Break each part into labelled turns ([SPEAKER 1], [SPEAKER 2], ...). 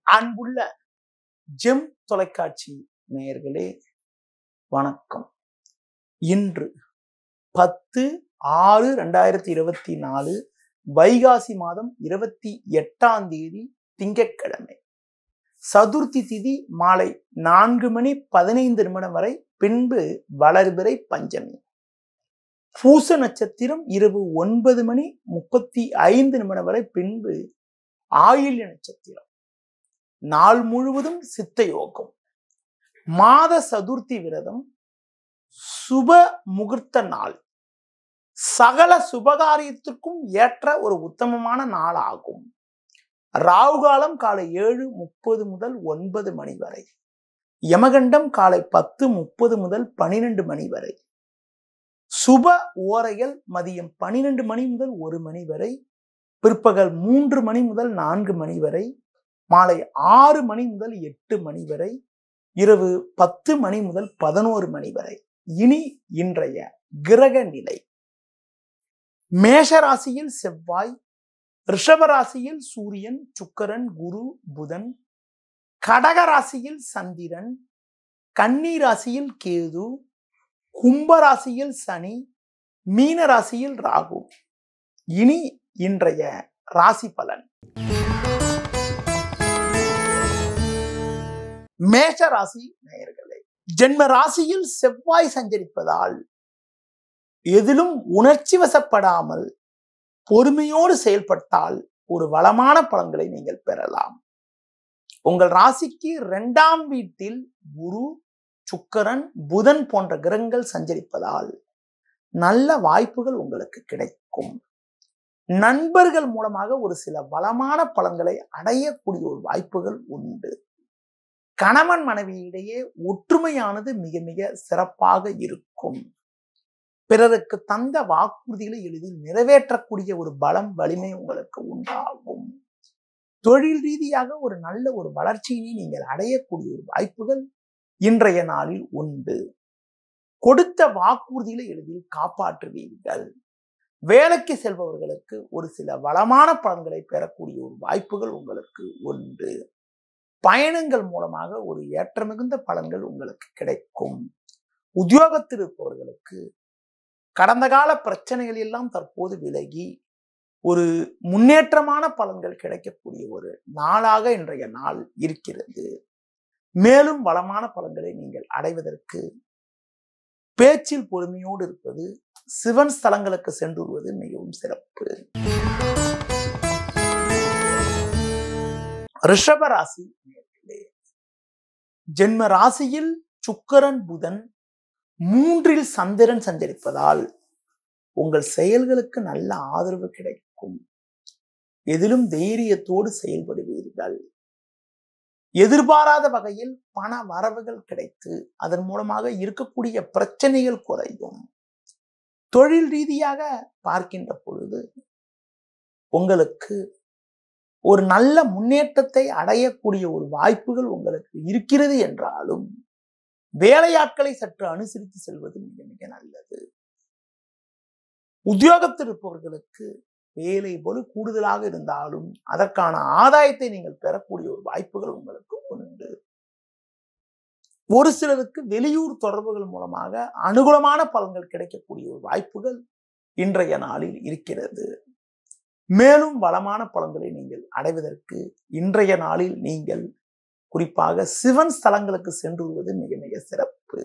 [SPEAKER 1] அன்புள்ள ஜெம் தொலைக்காட்சி நேயர்களே வணக்கம் இன்று பத்து ஆறு ரெண்டாயிரத்தி இருபத்தி நாலு வைகாசி மாதம் இருபத்தி எட்டாம் தேதி திங்கட்கிழமை சதுர்த்தி திதி மாலை நான்கு மணி பதினைந்து நிமிடம் வரை பின்பு வளர்பிறை பஞ்சமி பூச நட்சத்திரம் இரவு ஒன்பது மணி முப்பத்தி ஐந்து நிமிடம் வரை பின்பு ஆயில்ய நட்சத்திரம் நாள் முழுவதும் சித்த யோகம் மாத சதுர்த்தி விரதம் சுப முகூர்த்த நாள் சகல சுபகாரியத்திற்கும் ஏற்ற ஒரு உத்தமமான நாள் ஆகும் ராகுகாலம் காலை ஏழு முப்பது முதல் ஒன்பது மணி வரை யமகண்டம் காலை பத்து முப்பது முதல் பனிரெண்டு மணி வரை சுப ஓரைகள் மதியம் பனிரெண்டு மணி முதல் ஒரு மணி வரை பிற்பகல் மூன்று மணி முதல் நான்கு மணி வரை மாலை ஆறு மணி முதல் எட்டு மணி வரை இரவு பத்து மணி முதல் பதினோரு மணி வரை இனி இன்றைய கிரக நிலை மேஷ ராசியில் செவ்வாய் ரிஷப ராசியில் சூரியன் சுக்கரன் குரு புதன் கடக ராசியில் சந்திரன் கன்னி ராசியில் கேது கும்ப ராசியில் சனி மீன ராசியில் ராகு இனி இன்றைய ராசி பலன் மேஷ ராசி நேயர்களே ஜென்ம ராசியில் செவ்வாய் சஞ்சரிப்பதால் எதிலும் உணர்ச்சி வசப்படாமல் பொறுமையோடு செயல்பட்டால் ஒரு வளமான பலன்களை நீங்கள் பெறலாம் உங்கள் ராசிக்கு இரண்டாம் வீட்டில் குரு சுக்கரன் புதன் போன்ற கிரகங்கள் சஞ்சரிப்பதால் நல்ல வாய்ப்புகள் உங்களுக்கு கிடைக்கும் நண்பர்கள் மூலமாக ஒரு சில வளமான பலன்களை அடையக்கூடிய ஒரு வாய்ப்புகள் உண்டு கணவன் மனைவியிடையே ஒற்றுமையானது மிக மிக சிறப்பாக இருக்கும் பிறருக்கு தந்த வாக்குறுதிகளை எளிதில் நிறைவேற்றக்கூடிய ஒரு பலம் வலிமை உங்களுக்கு உண்டாகும் தொழில் ரீதியாக ஒரு நல்ல ஒரு வளர்ச்சியினை நீங்கள் அடையக்கூடிய ஒரு வாய்ப்புகள் இன்றைய நாளில் உண்டு கொடுத்த வாக்குறுதிகளை எளிதில் காப்பாற்றுவீர்கள் வேலைக்கு செல்பவர்களுக்கு ஒரு சில வளமான பலன்களை பெறக்கூடிய ஒரு வாய்ப்புகள் உங்களுக்கு உண்டு பயணங்கள் மூலமாக ஒரு ஏற்ற மிகுந்த பலன்கள் உங்களுக்கு கிடைக்கும் உத்தியோகத்தில் இருப்பவர்களுக்கு கடந்த கால பிரச்சனைகள் எல்லாம் தற்போது விலகி ஒரு முன்னேற்றமான பலன்கள் கிடைக்கக்கூடிய ஒரு நாளாக இன்றைய நாள் இருக்கிறது மேலும் வளமான பலன்களை நீங்கள் அடைவதற்கு பேச்சில் பொறுமையோடு இருப்பது சிவன் ஸ்தலங்களுக்கு சென்று வருவது மிகவும் சிறப்பு ரிஷப ராசி நேயர்களே. ஜென்ம ராசியில் சுக்கரன் புதன் மூன்றில் சந்திரன் சஞ்சரிப்பதால் உங்கள் செயல்களுக்கு நல்ல ஆதரவு கிடைக்கும் எதிலும் தைரியத்தோடு செயல்படுவீர்கள் எதிர்பாராத வகையில் பண வரவுகள் கிடைத்து அதன் மூலமாக இருக்கக்கூடிய பிரச்சனைகள் குறையும் தொழில் ரீதியாக பார்க்கின்ற பொழுது உங்களுக்கு ஒரு நல்ல முன்னேற்றத்தை அடையக்கூடிய ஒரு வாய்ப்புகள் உங்களுக்கு இருக்கிறது என்றாலும் வேலையாட்களை சற்று அனுசரித்து செல்வது மிக மிக நல்லது உத்தியோகத்தில் இருப்பவர்களுக்கு வேலை போல கூடுதலாக இருந்தாலும் அதற்கான ஆதாயத்தை நீங்கள் பெறக்கூடிய ஒரு வாய்ப்புகள் உங்களுக்கு உண்டு ஒரு சிலருக்கு வெளியூர் தொடர்புகள் மூலமாக அனுகூலமான பலன்கள் கிடைக்கக்கூடிய ஒரு வாய்ப்புகள் இன்றைய நாளில் இருக்கிறது மேலும் வளமான பலன்களை நீங்கள் அடைவதற்கு இன்றைய நாளில் நீங்கள் குறிப்பாக சிவன் ஸ்தலங்களுக்கு சென்று வருவது மிக மிக சிறப்பு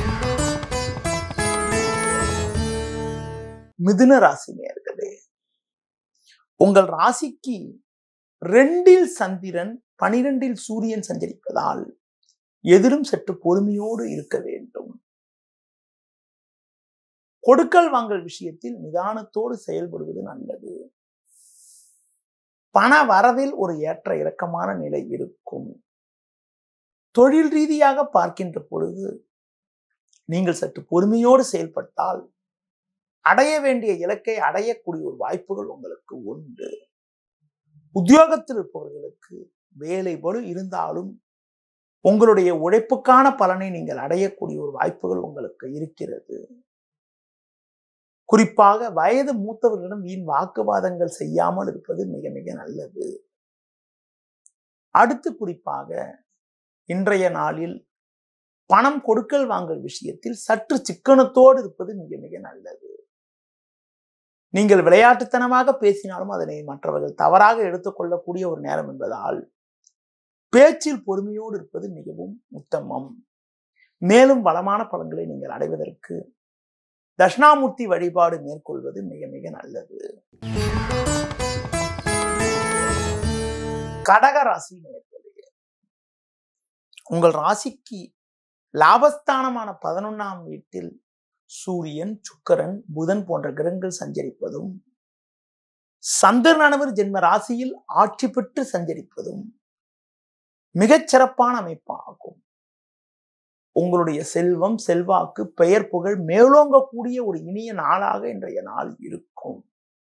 [SPEAKER 1] மிதுன ராசி நேர்களே உங்கள் ராசிக்கு ரெண்டில் சந்திரன் பனிரெண்டில் சூரியன் சஞ்சரிப்பதால் எதிரும் சற்று பொறுமையோடு இருக்க வேண்டும் கொடுக்கல் வாங்கல் விஷயத்தில் நிதானத்தோடு செயல்படுவது நல்லது பண வரவில் ஒரு ஏற்ற இறக்கமான நிலை இருக்கும் தொழில் ரீதியாக பார்க்கின்ற பொழுது நீங்கள் சற்று பொறுமையோடு செயல்பட்டால் அடைய வேண்டிய இலக்கை அடையக்கூடிய ஒரு வாய்ப்புகள் உங்களுக்கு உண்டு உத்தியோகத்தில் இருப்பவர்களுக்கு வேலை பளு இருந்தாலும் உங்களுடைய உழைப்புக்கான பலனை நீங்கள் அடையக்கூடிய ஒரு வாய்ப்புகள் உங்களுக்கு இருக்கிறது குறிப்பாக வயது மூத்தவர்களிடம் வீண் வாக்குவாதங்கள் செய்யாமல் இருப்பது மிக மிக நல்லது அடுத்து குறிப்பாக இன்றைய நாளில் பணம் கொடுக்கல் வாங்கல் விஷயத்தில் சற்று சிக்கனத்தோடு இருப்பது மிக மிக நல்லது நீங்கள் விளையாட்டுத்தனமாக பேசினாலும் அதனை மற்றவர்கள் தவறாக எடுத்துக்கொள்ளக்கூடிய ஒரு நேரம் என்பதால் பேச்சில் பொறுமையோடு இருப்பது மிகவும் உத்தமம் மேலும் வளமான பலன்களை நீங்கள் அடைவதற்கு தட்சிணாமூர்த்தி வழிபாடு மேற்கொள்வது மிக மிக நல்லது கடக ராசி நேயர்களே உங்கள் ராசிக்கு லாபஸ்தானமான பதினொன்னாம் வீட்டில் சூரியன் சுக்கரன் புதன் போன்ற கிரகங்கள் சஞ்சரிப்பதும் சந்திரனானவர் ஜென்ம ராசியில் ஆட்சி பெற்று சஞ்சரிப்பதும் மிகச் சிறப்பான அமைப்பாகும் உங்களுடைய செல்வம் செல்வாக்கு பெயர் புகழ் மேலோங்கக்கூடிய ஒரு இனிய நாளாக இன்றைய நாள் இருக்கும்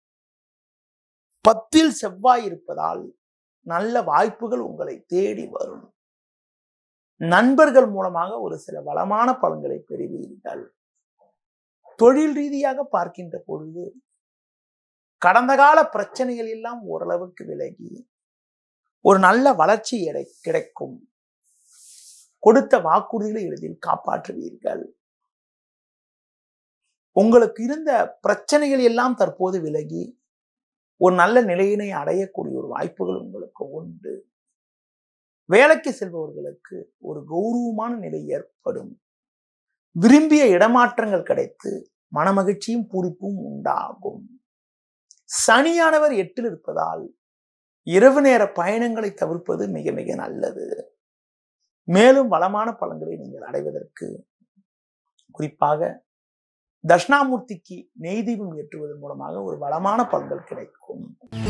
[SPEAKER 1] பத்தில் செவ்வாய் இருப்பதால் நல்ல வாய்ப்புகள் உங்களை தேடி வரும் நண்பர்கள் மூலமாக ஒரு சில வளமான பலன்களை பெறுவீர்கள் தொழில் ரீதியாக பார்க்கின்ற பொழுது கடந்த கால பிரச்சனைகள் எல்லாம் ஓரளவுக்கு விலகி ஒரு நல்ல வளர்ச்சி எடை கிடைக்கும் கொடுத்த வாக்குறுதிகளை எளிதில் காப்பாற்றுவீர்கள் உங்களுக்கு இருந்த பிரச்சனைகள் எல்லாம் தற்போது விலகி ஒரு நல்ல நிலையினை அடையக்கூடிய ஒரு வாய்ப்புகள் உங்களுக்கு உண்டு வேலைக்கு செல்பவர்களுக்கு ஒரு கௌரவமான நிலை ஏற்படும் விரும்பிய இடமாற்றங்கள் கிடைத்து மனமகிழ்ச்சியும் பூரிப்பும் உண்டாகும் சனியானவர் எட்டில் இருப்பதால் இரவு நேர பயணங்களை தவிர்ப்பது மிக மிக நல்லது மேலும் வளமான பலன்களை நீங்கள் அடைவதற்கு குறிப்பாக தட்சிணாமூர்த்திக்கு நெய் தீபம் ஏற்றுவதன் மூலமாக ஒரு வளமான பலன்கள் கிடைக்கும்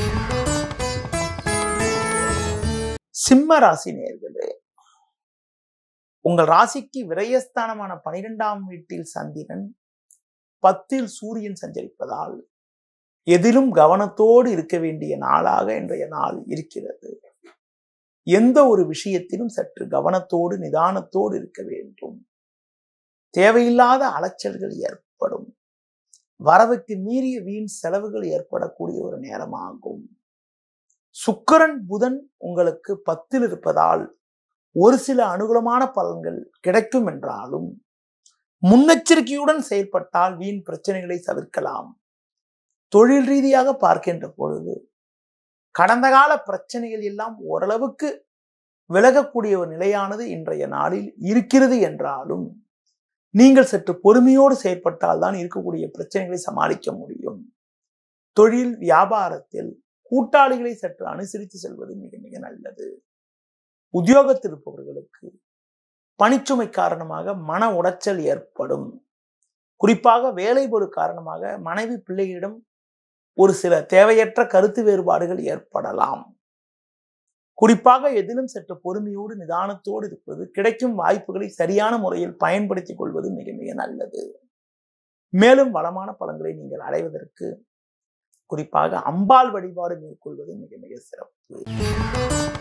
[SPEAKER 1] சிம்ம ராசி நேர்களே உங்கள் ராசிக்கு விரயஸ்தானமான பனிரெண்டாம் வீட்டில் சந்திரன் பத்தில் சூரியன் சஞ்சரிப்பதால் எதிலும் கவனத்தோடு இருக்க வேண்டிய நாளாக இன்றைய நாள் இருக்கிறது எந்த ஒரு விஷயத்திலும் சற்று கவனத்தோடு நிதானத்தோடு இருக்க வேண்டும் தேவையில்லாத அலைச்சல்கள் ஏற்படும் வரவுக்கு மீறிய வீண் செலவுகள் ஏற்படக்கூடிய ஒரு நேரமாகும் சுக்கரன் புதன் உங்களுக்கு பத்தில் இருப்பதால் ஒரு சில அனுகூலமான பலன்கள் கிடைக்கும் என்றாலும் முன்னெச்சரிக்கையுடன் செயல்பட்டால் வீண் பிரச்சனைகளை தவிர்க்கலாம் தொழில் ரீதியாக பார்க்கின்ற பொழுது கடந்த கால பிரச்சனைகள் எல்லாம் ஓரளவுக்கு விலகக்கூடிய ஒரு நிலையானது இன்றைய நாளில் இருக்கிறது என்றாலும் நீங்கள் சற்று பொறுமையோடு செயற்பட்டால் தான் இருக்கக்கூடிய பிரச்சனைகளை சமாளிக்க முடியும் தொழில் வியாபாரத்தில் கூட்டாளிகளை சற்று அனுசரித்து செல்வது மிக மிக நல்லது உத்தியோகத்தில் இருப்பவர்களுக்கு பணிச்சுமை காரணமாக மன உடைச்சல் ஏற்படும் குறிப்பாக வேலை பொரு காரணமாக மனைவி பிள்ளைகளிடம் ஒரு சில தேவையற்ற கருத்து வேறுபாடுகள் ஏற்படலாம் குறிப்பாக எதிலும் சற்று பொறுமையோடு நிதானத்தோடு இருப்பது கிடைக்கும் வாய்ப்புகளை சரியான முறையில் பயன்படுத்திக் கொள்வது மிக மிக நல்லது மேலும் வளமான பலன்களை நீங்கள் அடைவதற்கு குறிப்பாக அம்பாள் வழிபாடு மேற்கொள்வது மிக மிக சிறப்பு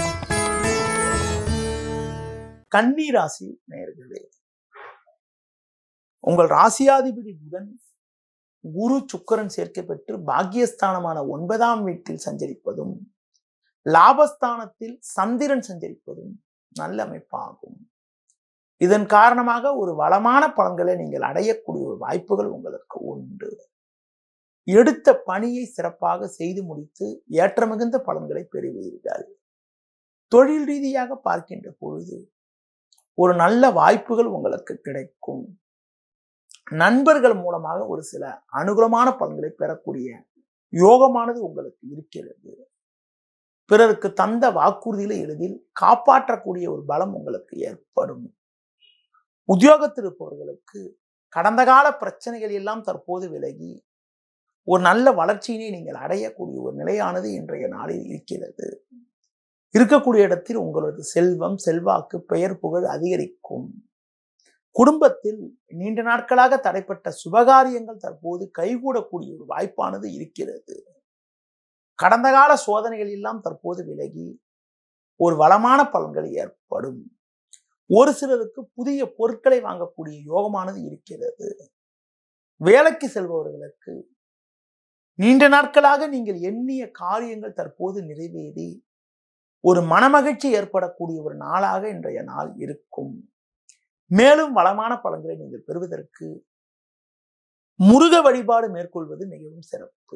[SPEAKER 1] கன்னி ராசி நேர்களே உங்கள் ராசியாதிபதி புதன் குரு சுக்கரன் சேர்க்கை பெற்று பாக்கியஸ்தானமான ஒன்பதாம் வீட்டில் சஞ்சரிப்பதும் லாபஸ்தானத்தில் சந்திரன் சஞ்சரிப்பதும் நல்ல அமைப்பாகும் இதன் காரணமாக ஒரு வளமான பலன்களை நீங்கள் அடையக்கூடிய ஒரு வாய்ப்புகள் உங்களுக்கு உண்டு எடுத்த பணியை சிறப்பாக செய்து முடித்து ஏற்றமிகுந்த பலன்களை பெறுவீர்கள் தொழில் ரீதியாக பார்க்கின்ற பொழுது ஒரு நல்ல வாய்ப்புகள் உங்களுக்கு கிடைக்கும் நண்பர்கள் மூலமாக ஒரு சில அனுகூலமான பலன்களை பெறக்கூடிய யோகமானது உங்களுக்கு இருக்கிறது பிறருக்கு தந்த வாக்குறுதிகளை எளிதில் காப்பாற்றக்கூடிய ஒரு பலம் உங்களுக்கு ஏற்படும் உத்தியோகத்தில் இருப்பவர்களுக்கு கடந்த கால பிரச்சனைகள் எல்லாம் தற்போது விலகி ஒரு நல்ல வளர்ச்சியினை நீங்கள் அடையக்கூடிய ஒரு நிலையானது இன்றைய நாளில் இருக்கிறது இருக்கக்கூடிய இடத்தில் உங்களது செல்வம் செல்வாக்கு பெயர் புகழ் அதிகரிக்கும் குடும்பத்தில் நீண்ட நாட்களாக தடைப்பட்ட சுபகாரியங்கள் தற்போது கைகூடக்கூடிய ஒரு வாய்ப்பானது இருக்கிறது கடந்த கால சோதனைகள் எல்லாம் தற்போது விலகி ஒரு வளமான பலன்கள் ஏற்படும் ஒரு சிலருக்கு புதிய பொருட்களை வாங்கக்கூடிய யோகமானது இருக்கிறது வேலைக்கு செல்பவர்களுக்கு நீண்ட நாட்களாக நீங்கள் எண்ணிய காரியங்கள் தற்போது நிறைவேறி ஒரு மனமகிழ்ச்சி ஏற்படக்கூடிய ஒரு நாளாக இன்றைய நாள் இருக்கும் மேலும் வளமான பலன்களை நீங்கள் பெறுவதற்கு முருக வழிபாடு மேற்கொள்வது மிகவும் சிறப்பு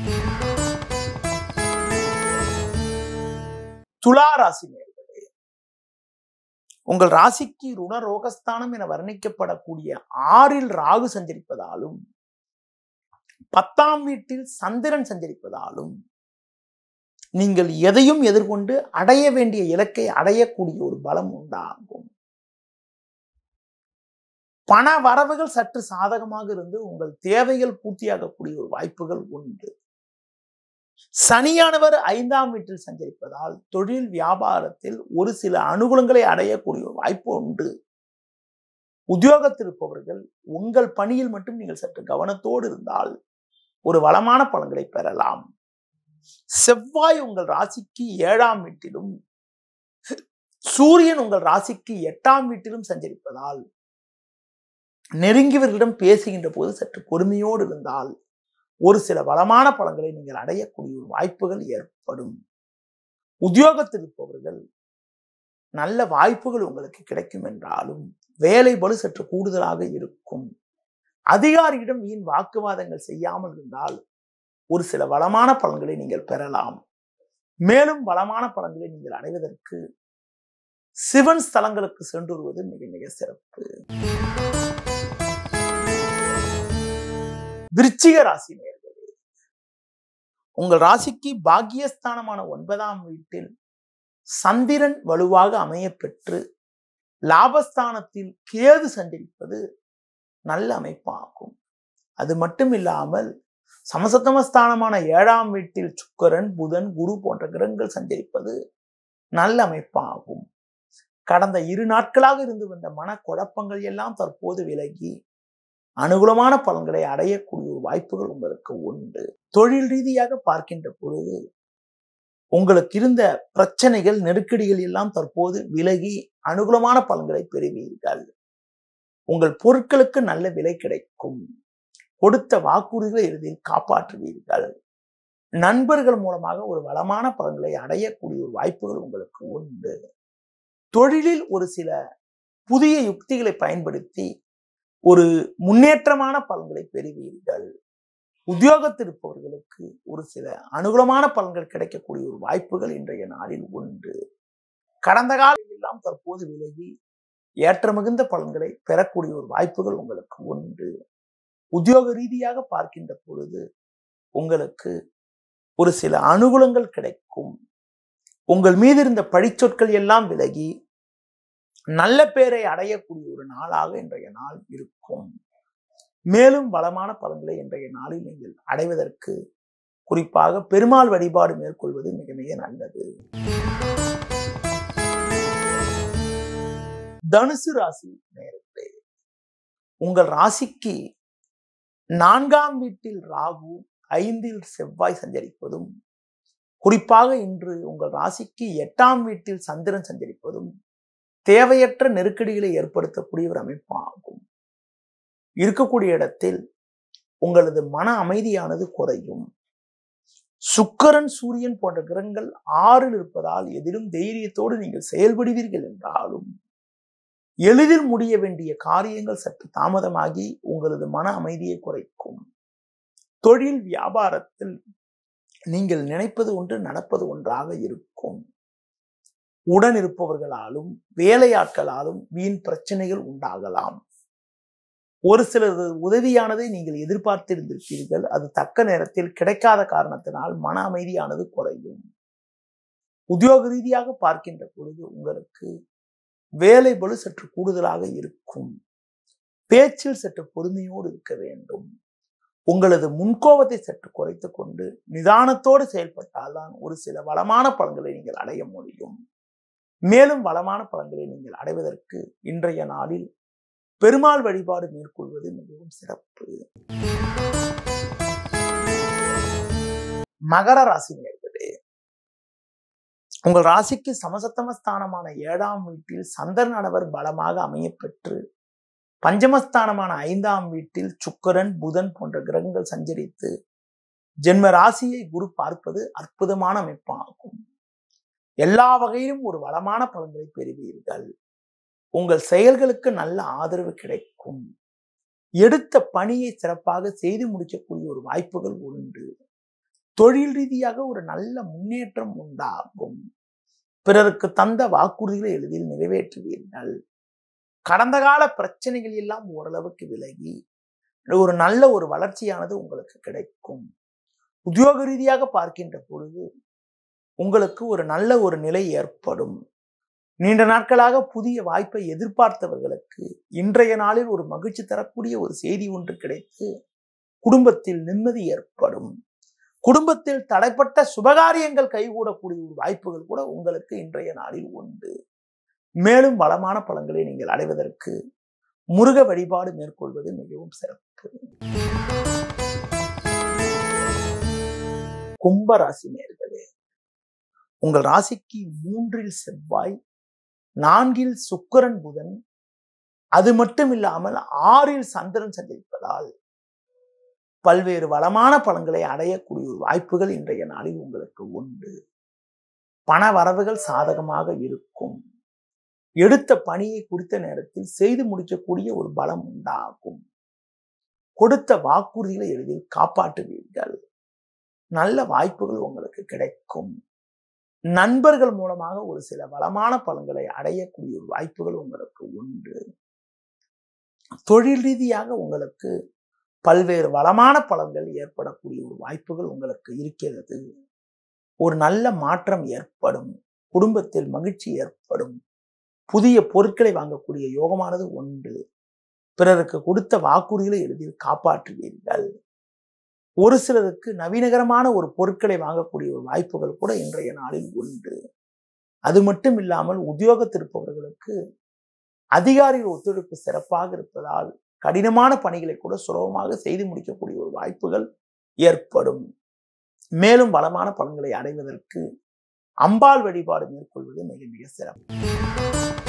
[SPEAKER 1] துலா ராசி நேர்களே உங்கள் ராசிக்கு ருணரோகஸ்தானம் என வர்ணிக்கப்படக்கூடிய ஆறில் ராகு சஞ்சரிப்பதாலும் பத்தாம் வீட்டில் சந்திரன் சஞ்சரிப்பதாலும் நீங்கள் எதையும் எதிர்கொண்டு அடைய வேண்டிய இலக்கை அடையக்கூடிய ஒரு பலம் உண்டாகும் பண வரவுகள் சற்று சாதகமாக இருந்து உங்கள் தேவைகள் பூர்த்தியாகக்கூடிய ஒரு வாய்ப்புகள் உண்டு சனியானவர் ஐந்தாம் வீட்டில் சஞ்சரிப்பதால் தொழில் வியாபாரத்தில் ஒரு சில அனுகூலங்களை அடையக்கூடிய ஒரு வாய்ப்பு உண்டு உத்தியோகத்தில் இருப்பவர்கள் உங்கள் பணியில் மட்டும் நீங்கள் சற்று கவனத்தோடு இருந்தால் ஒரு வளமான பலன்களை பெறலாம் செவ்வாய் உங்கள் ராசிக்கு ஏழாம் வீட்டிலும் சூரியன் உங்கள் ராசிக்கு எட்டாம் வீட்டிலும் சஞ்சரிப்பதால் நெருங்கியவர்களிடம் பேசுகின்ற போது சற்று பொறுமையோடு இருந்தால் ஒரு சில வளமான பலன்களை நீங்கள் அடையக்கூடிய ஒரு வாய்ப்புகள் ஏற்படும் உத்தியோகத்தில் இருப்பவர்கள் நல்ல வாய்ப்புகள் உங்களுக்கு கிடைக்கும் என்றாலும் வேலை பளு சற்று கூடுதலாக இருக்கும் அதிகாரியிடம் வீண் வாக்குவாதங்கள் செய்யாமல் இருந்தால் ஒரு சில வளமான பலன்களை நீங்கள் பெறலாம் மேலும் வளமான பலன்களை நீங்கள் அடைவதற்கு சிவன் ஸ்தலங்களுக்கு சென்று வருவது மிக மிக சிறப்பு விருச்சிக ராசி நேர்களே உங்கள் ராசிக்கு பாக்கியஸ்தானமான ஒன்பதாம் வீட்டில் சந்திரன் வலுவாக அமைய பெற்று லாபஸ்தானத்தில் கேது சஞ்சரிப்பது நல்ல அமைப்பாகும் அது மட்டும் இல்லாமல் சமசத்தமஸ்தானமான ஏழாம் வீட்டில் சுக்கரன் புதன் குரு போன்ற கிரகங்கள் சஞ்சரிப்பது நல்ல அமைப்பாகும் கடந்த இரு நாட்களாக இருந்து வந்த மனக்குழப்பங்கள் எல்லாம் தற்போது விலகி அனுகூலமான பலன்களை அடையக்கூடிய ஒரு வாய்ப்புகள் உங்களுக்கு உண்டு தொழில் ரீதியாக பார்க்கின்ற பொழுது உங்களுக்கு இருந்த பிரச்சனைகள் நெருக்கடிகள் எல்லாம் தற்போது விலகி அனுகூலமான பலன்களை பெறுவீர்கள் உங்கள் பொருட்களுக்கு நல்ல விலை கிடைக்கும் கொடுத்த வாக்குறுதிகளை இறுதியில் காப்பாற்றுவீர்கள் நண்பர்கள் மூலமாக ஒரு வளமான பலன்களை அடையக்கூடிய ஒரு வாய்ப்புகள் உங்களுக்கு உண்டு தொழிலில் ஒரு சில புதிய யுக்திகளை பயன்படுத்தி ஒரு முன்னேற்றமான பலன்களை பெறுவீர்கள் உத்தியோகத்தில் இருப்பவர்களுக்கு ஒரு சில அனுகூலமான பலன்கள் கிடைக்கக்கூடிய ஒரு வாய்ப்புகள் இன்றைய நாளில் உண்டு கடந்த காலத்தில் எல்லாம் தற்போது விலகி ஏற்ற மிகுந்த பலன்களை பெறக்கூடிய ஒரு வாய்ப்புகள் உங்களுக்கு உண்டு உத்தியோக ரீதியாக பார்க்கின்ற பொழுது உங்களுக்கு ஒரு சில அனுகூலங்கள் கிடைக்கும் உங்கள் மீது இருந்த பழிச்சொற்கள் எல்லாம் விலகி நல்ல பேரை அடையக்கூடிய ஒரு நாளாக இன்றைய நாள் இருக்கும் மேலும் வளமான பலன்களை இன்றைய நாளில் நீங்கள் அடைவதற்கு குறிப்பாக பெருமாள் வழிபாடு மேற்கொள்வது மிக மிக நல்லது தனுசு ராசி நேரத்தை உங்கள் ராசிக்கு நான்காம் வீட்டில் ராகு ஐந்தில் செவ்வாய் சஞ்சரிப்பதும் குறிப்பாக இன்று உங்கள் ராசிக்கு எட்டாம் வீட்டில் சந்திரன் சஞ்சரிப்பதும் தேவையற்ற நெருக்கடிகளை ஏற்படுத்தக்கூடிய ஒரு அமைப்பாகும் இருக்கக்கூடிய இடத்தில் உங்களது மன அமைதியானது குறையும் சுக்கரன் சூரியன் போன்ற கிரகங்கள் ஆறில் இருப்பதால் எதிலும் தைரியத்தோடு நீங்கள் செயல்படுவீர்கள் என்றாலும் எளிதில் முடிய வேண்டிய காரியங்கள் சற்று தாமதமாகி உங்களது மன அமைதியை குறைக்கும் தொழில் வியாபாரத்தில் நீங்கள் நினைப்பது ஒன்று நடப்பது ஒன்றாக இருக்கும் உடன் இருப்பவர்களாலும் வேலையாட்களாலும் வீண் பிரச்சனைகள் உண்டாகலாம் ஒரு சிலரது உதவியானதை நீங்கள் எதிர்பார்த்திருந்திருப்பீர்கள் அது தக்க நேரத்தில் கிடைக்காத காரணத்தினால் மன அமைதியானது குறையும் உத்தியோக ரீதியாக பார்க்கின்ற பொழுது உங்களுக்கு வேலை பளு சற்று கூடுதலாக இருக்கும் பேச்சில் சற்று பொறுமையோடு இருக்க வேண்டும் உங்களது முன்கோபத்தை சற்று குறைத்து கொண்டு நிதானத்தோடு செயல்பட்டால்தான் ஒரு சில வளமான பலன்களை நீங்கள் அடைய முடியும் மேலும் வளமான பலன்களை நீங்கள் அடைவதற்கு இன்றைய நாளில் பெருமாள் வழிபாடு மேற்கொள்வது மிகவும் சிறப்பு மகர ராசி நேர்களே உங்கள் ராசிக்கு சமசத்தமஸ்தானமான ஏழாம் வீட்டில் சந்திரனவர் பலமாக அமையப்பெற்று பஞ்சமஸ்தானமான ஐந்தாம் வீட்டில் சுக்கரன் புதன் போன்ற கிரகங்கள் சஞ்சரித்து ஜென்ம ராசியை குரு பார்ப்பது அற்புதமான அமைப்பாகும் எல்லா வகையிலும் ஒரு வளமான பலன்களை பெறுவீர்கள் உங்கள் செயல்களுக்கு நல்ல ஆதரவு கிடைக்கும் எடுத்த பணியை சிறப்பாக செய்து முடிக்கக்கூடிய ஒரு வாய்ப்புகள் உண்டு தொழில் ரீதியாக ஒரு நல்ல முன்னேற்றம் உண்டாகும் பிறருக்கு தந்த வாக்குறுதிகளை எளிதில் நிறைவேற்றுவீர்கள் கடந்த கால பிரச்சனைகள் எல்லாம் ஓரளவுக்கு விலகி ஒரு நல்ல ஒரு வளர்ச்சியானது உங்களுக்கு கிடைக்கும் உத்தியோக ரீதியாக பார்க்கின்ற பொழுது உங்களுக்கு ஒரு நல்ல ஒரு நிலை ஏற்படும் நீண்ட நாட்களாக புதிய வாய்ப்பை எதிர்பார்த்தவர்களுக்கு இன்றைய நாளில் ஒரு மகிழ்ச்சி தரக்கூடிய ஒரு செய்தி ஒன்று கிடைத்து குடும்பத்தில் நிம்மதி ஏற்படும் குடும்பத்தில் தடைப்பட்ட சுபகாரியங்கள் கைகூடக்கூடிய ஒரு வாய்ப்புகள் கூட உங்களுக்கு இன்றைய நாளில் உண்டு மேலும் பலமான பலன்களை நீங்கள் அடைவதற்கு முருக வழிபாடு மேற்கொள்வது மிகவும் சிறப்பு கும்ப ராசி நேர்களே உங்கள் ராசிக்கு மூன்றில் செவ்வாய் நான்கில் சுக்கரன் புதன் அது மட்டும் இல்லாமல் ஆறில் சந்திரன் சந்திப்பதால் பல்வேறு வளமான பலன்களை அடையக்கூடிய ஒரு வாய்ப்புகள் இன்றைய நாளில் உங்களுக்கு உண்டு பண வரவுகள் சாதகமாக இருக்கும் எடுத்த பணியை குறித்த நேரத்தில் செய்து முடிக்கக்கூடிய ஒரு பலம் உண்டாகும் கொடுத்த வாக்குறுதிகளை எளிதில் காப்பாற்றுவீர்கள் நல்ல வாய்ப்புகள் உங்களுக்கு கிடைக்கும் நண்பர்கள் மூலமாக ஒரு சில வளமான பலன்களை அடையக்கூடிய ஒரு வாய்ப்புகள் உங்களுக்கு உண்டு தொழில் ரீதியாக உங்களுக்கு பல்வேறு வளமான பலன்கள் ஏற்படக்கூடிய ஒரு வாய்ப்புகள் உங்களுக்கு இருக்கிறது ஒரு நல்ல மாற்றம் ஏற்படும் குடும்பத்தில் மகிழ்ச்சி ஏற்படும் புதிய பொருட்களை வாங்கக்கூடிய யோகமானது உண்டு பிறருக்கு கொடுத்த வாக்குறுதிகளை எளிதில் காப்பாற்றுவீர்கள் ஒரு சிலருக்கு நவீனகரமான ஒரு பொருட்களை வாங்கக்கூடிய ஒரு வாய்ப்புகள் கூட இன்றைய நாளில் உண்டு அது மட்டும் இல்லாமல் உத்தியோகத்திருப்பவர்களுக்கு அதிகாரிகள் ஒத்துழைப்பு சிறப்பாக இருப்பதால் கடினமான பணிகளை கூட சுலபமாக செய்து முடிக்கக்கூடிய ஒரு வாய்ப்புகள் ஏற்படும் மேலும் வளமான பலன்களை அடைவதற்கு அம்பாள் வழிபாடு மேற்கொள்வது மிக மிக சிறப்பு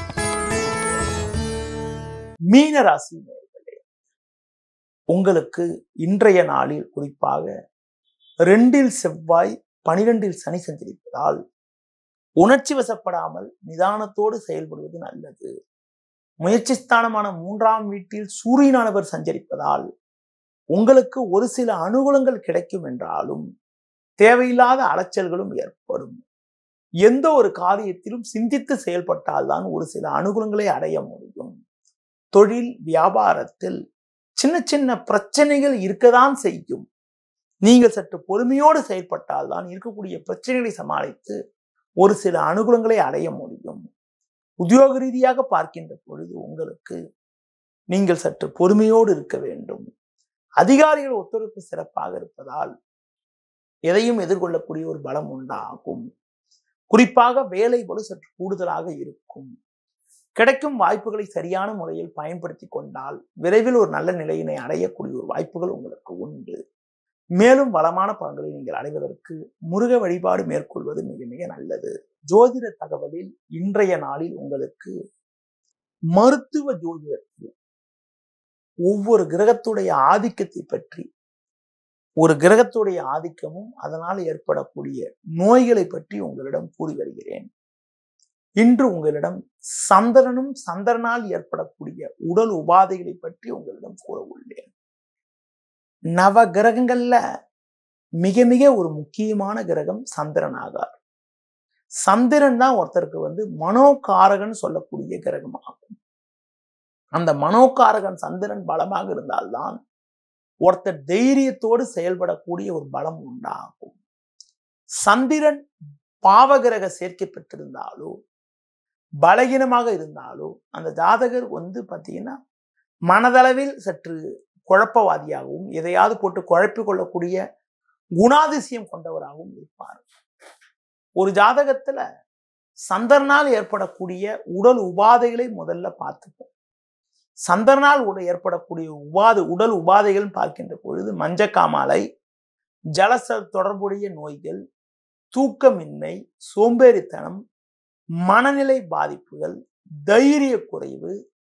[SPEAKER 1] மீன ராசி நேயர்களே உங்களுக்கு இன்றைய நாளில் குறிப்பாக ரெண்டில் செவ்வாய் பனிரெண்டில் சனி சஞ்சரிப்பதால் உணர்ச்சி வசப்படாமல் நிதானத்தோடு செயல்படுவது நல்லது முயற்சி ஸ்தானமான மூன்றாம் வீட்டில் சூரியனானவர் சஞ்சரிப்பதால் உங்களுக்கு ஒரு சில அனுகூலங்கள் கிடைக்கும் என்றாலும் தேவையில்லாத அலைச்சல்களும் ஏற்படும் எந்த ஒரு காரியத்திலும் சிந்தித்து செயல்பட்டால்தான் ஒரு சில அனுகூலங்களை அடைய முடியும் தொழில் வியாபாரத்தில் சின்ன சின்ன பிரச்சனைகள் இருக்கதான் செய்யும் நீங்கள் சற்று பொறுமையோடு செயல்பட்டால் தான் இருக்கக்கூடிய பிரச்சனைகளை சமாளித்து ஒரு சில அனுகூலங்களை அடைய முடியும் உத்தியோக ரீதியாக பார்க்கின்ற பொழுது உங்களுக்கு நீங்கள் சற்று பொறுமையோடு இருக்க வேண்டும் அதிகாரிகள் ஒத்துழைப்பு சிறப்பாக இருப்பதால் எதையும் எதிர்கொள்ளக்கூடிய ஒரு பலம் உண்டாகும் குறிப்பாக வேலை பளு சற்று கூடுதலாக இருக்கும் கிடைக்கும் வாய்ப்புகளை சரியான முறையில் பயன்படுத்தி கொண்டால் விரைவில் ஒரு நல்ல நிலையினை அடையக்கூடிய ஒரு வாய்ப்புகள் உங்களுக்கு உண்டு மேலும் வளமான பலன்களை நீங்கள் அடைவதற்கு முருக வழிபாடு மேற்கொள்வது மிக மிக நல்லது ஜோதிட தகவலில் இன்றைய நாளில் உங்களுக்கு மருத்துவ ஜோதிடத்தில் ஒவ்வொரு கிரகத்துடைய ஆதிக்கத்தை பற்றி ஒரு கிரகத்துடைய ஆதிக்கமும் அதனால் ஏற்படக்கூடிய நோய்களை பற்றி உங்களிடம் கூறி வருகிறேன் இன்று உங்களிடம் சந்திரனும் சந்திரனால் ஏற்படக்கூடிய உடல் உபாதைகளை பற்றி உங்களிடம் கூற உள்ளேன் நவ கிரகங்கள்ல மிக மிக ஒரு முக்கியமான கிரகம் சந்திரன் ஆகார் சந்திரன் தான் ஒருத்தருக்கு வந்து மனோகாரகன் சொல்லக்கூடிய கிரகம் ஆகும் அந்த மனோகாரகன் சந்திரன் பலமாக இருந்தால்தான் ஒருத்தர் தைரியத்தோடு செயல்படக்கூடிய ஒரு பலம் உண்டாகும் சந்திரன் பாவகிரக சேர்க்கை பெற்றிருந்தாலோ பலகீனமாக இருந்தாலோ அந்த ஜாதகர் வந்து பார்த்தீங்கன்னா மனதளவில் சற்று குழப்பவாதியாகவும் எதையாவது போட்டு குழப்பிக் கொள்ளக்கூடிய குணாதிசயம் கொண்டவராகவும் இருப்பார் ஒரு ஜாதகத்துல சந்திரனால் ஏற்படக்கூடிய உடல் உபாதைகளை முதல்ல பார்த்துப்போம் சந்திரனால் உட ஏற்படக்கூடிய உபாதை உடல் உபாதைகள் பார்க்கின்ற பொழுது மஞ்சக்காமாலை ஜலச தொடர்புடைய நோய்கள் தூக்கமின்மை சோம்பேறித்தனம் மனநிலை பாதிப்புகள் தைரிய குறைவு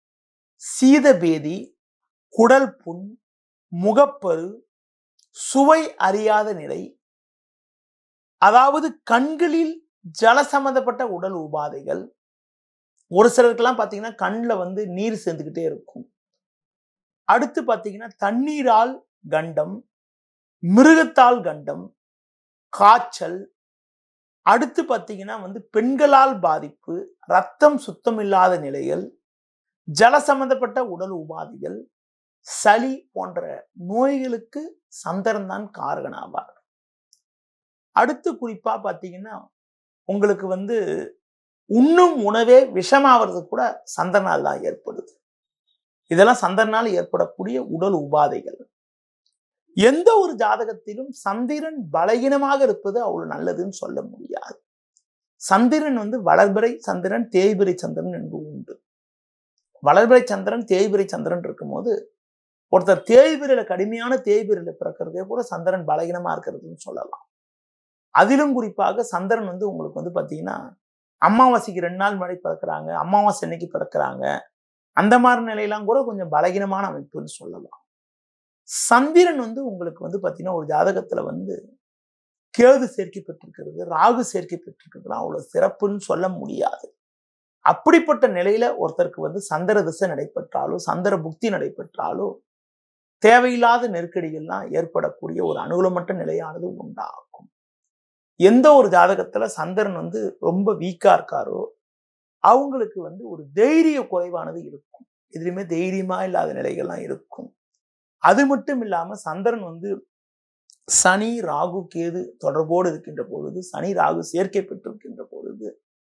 [SPEAKER 1] சீதபேதி குடல் புண் முகப்பரு சுவை அறியாத நிலை அதாவது கண்களில் ஜல சம்பந்தப்பட்ட உடல் உபாதைகள் ஒரு சிலருக்கெல்லாம் பார்த்தீங்கன்னா கண்ணில் வந்து நீர் சேர்ந்துக்கிட்டே இருக்கும் அடுத்து பார்த்தீங்கன்னா தண்ணீரால் கண்டம் மிருகத்தால் கண்டம் காய்ச்சல் அடுத்து பார்த்தீங்கன்னா வந்து பெண்களால் பாதிப்பு ரத்தம் சுத்தம் இல்லாத நிலைகள் ஜல சம்பந்தப்பட்ட உடல் உபாதைகள் சளி போன்ற நோய்களுக்கு சந்திரன் தான் காரகனாவார் அடுத்து குறிப்பா பார்த்தீங்கன்னா உங்களுக்கு வந்து உண்ணும் உணவே விஷமாவது கூட சந்திரனால் தான் ஏற்படுது இதெல்லாம் சந்திரனால் ஏற்படக்கூடிய உடல் உபாதைகள் எந்த ஒரு ஜாதகத்திலும் சந்திரன் பலகீனமாக இருப்பது அவ்வளவு நல்லதுன்னு சொல்ல முடியாது சந்திரன் வந்து வளர்பிறை சந்திரன் தேய்பிறை சந்திரன் என்று உண்டு வளர்பிறை சந்திரன் தேய்பிறை சந்திரன் இருக்கும்போது ஒருத்தர் தேய்பிரையில கடுமையான தேய்பிரையில பிறக்கிறதே கூட சந்திரன் பலகீனமா இருக்கிறதுன்னு சொல்லலாம் அதிலும் குறிப்பாக சந்திரன் வந்து உங்களுக்கு வந்து பாத்தீங்கன்னா அமாவாசைக்கு ரெண்டு நாள் முன்னாடி பிறக்கிறாங்க அமாவாசை அன்னைக்கு பிறக்கிறாங்க அந்த மாதிரி நிலையெல்லாம் கூட கொஞ்சம் பலகீனமான அமைப்புன்னு சொல்லலாம் சந்திரன் வந்து உங்களுக்கு வந்து பாத்தீங்கன்னா ஒரு ஜாதகத்துல வந்து கேது சேர்க்கை பெற்றிருக்கிறது ராகு சேர்க்கை பெற்றிருக்கிறதுலாம் அவ்வளவு சிறப்புன்னு சொல்ல முடியாது அப்படிப்பட்ட நிலையில ஒருத்தருக்கு வந்து சந்திர திசை நடைபெற்றாலோ சந்திர புக்தி நடைபெற்றாலோ தேவையில்லாத நெருக்கடிகள்லாம் ஏற்படக்கூடிய ஒரு அனுகூலமற்ற நிலையானது உண்டாகும் எந்த ஒரு ஜாதகத்துல சந்திரன் வந்து ரொம்ப வீக்கா இருக்காரோ அவங்களுக்கு வந்து ஒரு தைரிய குறைவானது இருக்கும் எதுலையுமே தைரியமா இல்லாத நிலைகள்லாம் இருக்கும் அது மட்டும் இல்லாம சந்திரன் வந்து சனி ராகு கேது தொடர்போடு இருக்கின்ற பொழுது சனி ராகு சேர்க்கை பெற்றிருக்கின்ற பொழுது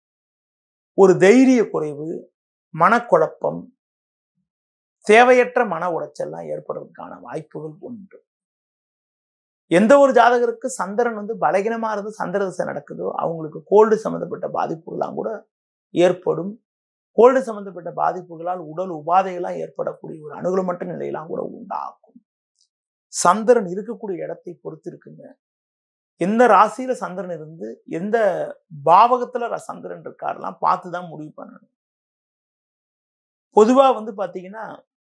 [SPEAKER 1] ஒரு தைரிய குறைவு மனக்குழப்பம் தேவையற்ற மன உடைச்சல்லாம் ஏற்படுறதுக்கான வாய்ப்புகள் உண்டு எந்த ஒரு ஜாதகருக்கு சந்திரன் வந்து பலகீனமா இருந்து சந்திர திசை நடக்குதோ அவங்களுக்கு கோல்டு சம்மந்தப்பட்ட பாதிப்புகள்லாம் கூட ஏற்படும் கோல்டு சம்பந்தப்பட்ட பாதிப்புகளால் உடல் உபாதைகளாம் ஏற்படக்கூடிய ஒரு அனுகூலமற்ற நிலையெல்லாம் கூட உண்டாகும் சந்திரன் இருக்கக்கூடிய இடத்தை பொறுத்து இருக்குங்க எந்த ராசியில சந்திரன் இருந்து எந்த பாவகத்துல சந்திரன் இருக்காருலாம் பார்த்து தான் முடிவு பண்ணணும் பொதுவா வந்து பாத்தீங்கன்னா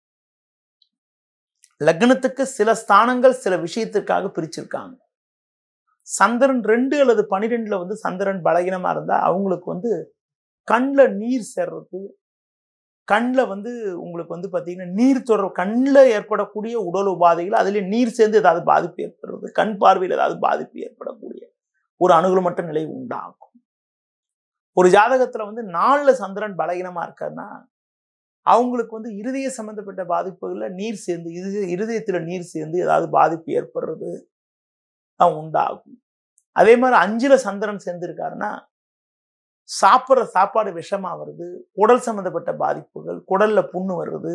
[SPEAKER 1] லக்னத்துக்கு சில ஸ்தானங்கள் சில விஷயத்திற்காக பிரிச்சிருக்காங்க சந்திரன் ரெண்டு அல்லது பனிரெண்டுல வந்து சந்திரன் பலகீனமா இருந்தா அவங்களுக்கு வந்து கண்ணில் நீர் சேர்றது கண்ணில் வந்து உங்களுக்கு வந்து பார்த்தீங்கன்னா நீர் தொடர் கண்ணில் ஏற்படக்கூடிய உடல் உபாதைகள் அதுல நீர் சேர்ந்து ஏதாவது பாதிப்பு ஏற்படுறது கண் பார்வையில் ஏதாவது பாதிப்பு ஏற்படக்கூடிய ஒரு அனுகூலமற்ற நிலை உண்டாகும் ஒரு ஜாதகத்துல வந்து நாலுல சந்திரன் பலகீனமா இருக்காருன்னா அவங்களுக்கு வந்து இருதய சம்பந்தப்பட்ட பாதிப்புகள்ல நீர் சேர்ந்து இருதய இருதயத்துல நீர் சேர்ந்து ஏதாவது பாதிப்பு ஏற்படுறது உண்டாகும் அதே மாதிரி அஞ்சுல சந்திரன் சேர்ந்திருக்காருன்னா சாப்பிட்ற சாப்பாடு விஷமா வருது குடல் சம்பந்தப்பட்ட பாதிப்புகள் குடல்ல புண்ணு வருது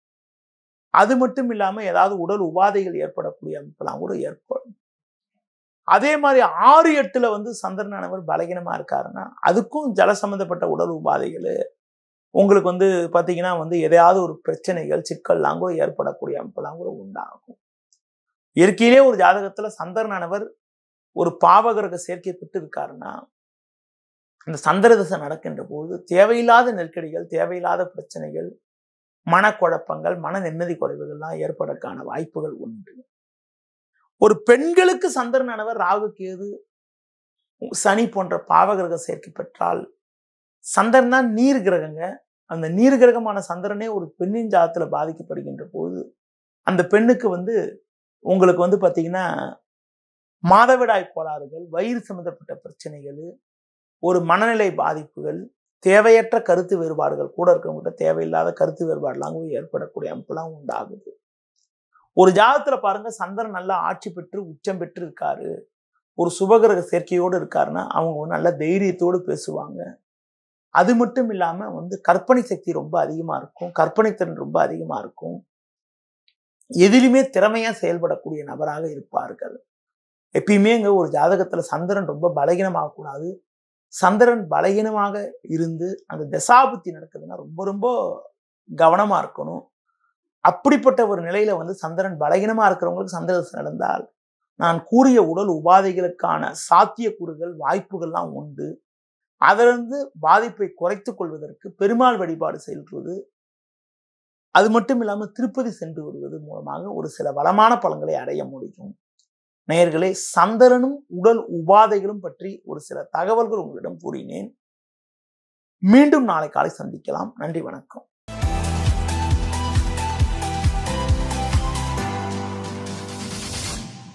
[SPEAKER 1] அது மட்டும் இல்லாம ஏதாவது உடல் உபாதைகள் ஏற்படக்கூடிய அமைப்பெல்லாம் கூட ஏற்படும் அதே மாதிரி ஆறு எட்டுல வந்து சந்திரனானவர் பலகீனமா இருக்காருன்னா அதுக்கும் ஜல சம்பந்தப்பட்ட உடல் உபாதைகள் உங்களுக்கு வந்து பாத்தீங்கன்னா வந்து எதையாவது ஒரு பிரச்சனைகள் சிக்கல்லாம் கூட ஏற்படக்கூடிய அமைப்பெல்லாம் கூட உண்டாகும் இயற்கையிலே ஒரு ஜாதகத்துல சந்திரனானவர் ஒரு பாவகிரக சேர்க்கை பெற்று இருக்காருன்னா அந்த சந்திர திசை நடக்கின்ற போது தேவையில்லாத நெருக்கடிகள் தேவையில்லாத பிரச்சனைகள் மனக்குழப்பங்கள் மன நிம்மதி குறைவுகள்லாம் ஏற்படக்கான வாய்ப்புகள் உண்டு ஒரு பெண்களுக்கு சந்திரனானவர் ராகு கேது சனி போன்ற பாவகிரக சேர்க்கை பெற்றால் சந்திரன் தான் நீர் கிரகங்க அந்த நீர் கிரகமான சந்திரனே ஒரு பெண்ணின் ஜாதத்துல பாதிக்கப்படுகின்ற போது அந்த பெண்ணுக்கு வந்து உங்களுக்கு வந்து பாத்தீங்கன்னா மாதவிடாய் கோளாறுகள் வயிறு சம்பந்தப்பட்ட பிரச்சனைகள் ஒரு மனநிலை பாதிப்புகள் தேவையற்ற கருத்து வேறுபாடுகள் கூட இருக்கவங்ககிட்ட தேவையில்லாத கருத்து வேறுபாடுலாம் கூட ஏற்படக்கூடிய அமைப்புலாம் உண்டாகுது ஒரு ஜாதத்துல பாருங்க சந்திரன் நல்லா ஆட்சி பெற்று உச்சம் பெற்று இருக்காரு ஒரு சுபகிரக சேர்க்கையோடு இருக்காருன்னா அவங்க நல்ல தைரியத்தோடு பேசுவாங்க அது மட்டும் இல்லாம வந்து கற்பனை சக்தி ரொம்ப அதிகமா இருக்கும் கற்பனை திறன் ரொம்ப அதிகமா இருக்கும் எதிலுமே திறமையா செயல்படக்கூடிய நபராக இருப்பார்கள் எப்பயுமே இங்க ஒரு ஜாதகத்துல சந்திரன் ரொம்ப பலகீனமாக கூடாது சந்திரன் பலகீனமாக இருந்து அந்த தசாபுத்தி நடக்குதுன்னா ரொம்ப ரொம்ப கவனமா இருக்கணும் அப்படிப்பட்ட ஒரு நிலையில வந்து சந்திரன் பலகீனமா இருக்கிறவங்களுக்கு சந்திரதசை நடந்தால் நான் கூறிய உடல் உபாதைகளுக்கான சாத்தியக்கூறுகள் வாய்ப்புகள்லாம் உண்டு அதிலிருந்து பாதிப்பை குறைத்துக் கொள்வதற்கு பெருமாள் வழிபாடு செல்வது அது மட்டும் இல்லாமல் திருப்பதி சென்று வருவது மூலமாக ஒரு சில வளமான பலன்களை அடைய முடியும் நேயர்களே சந்திரனும் உடல் உபாதைகளும் பற்றி ஒரு சில தகவல்கள் உங்களிடம் கூறினேன் மீண்டும் நாளை காலை சந்திக்கலாம் நன்றி வணக்கம்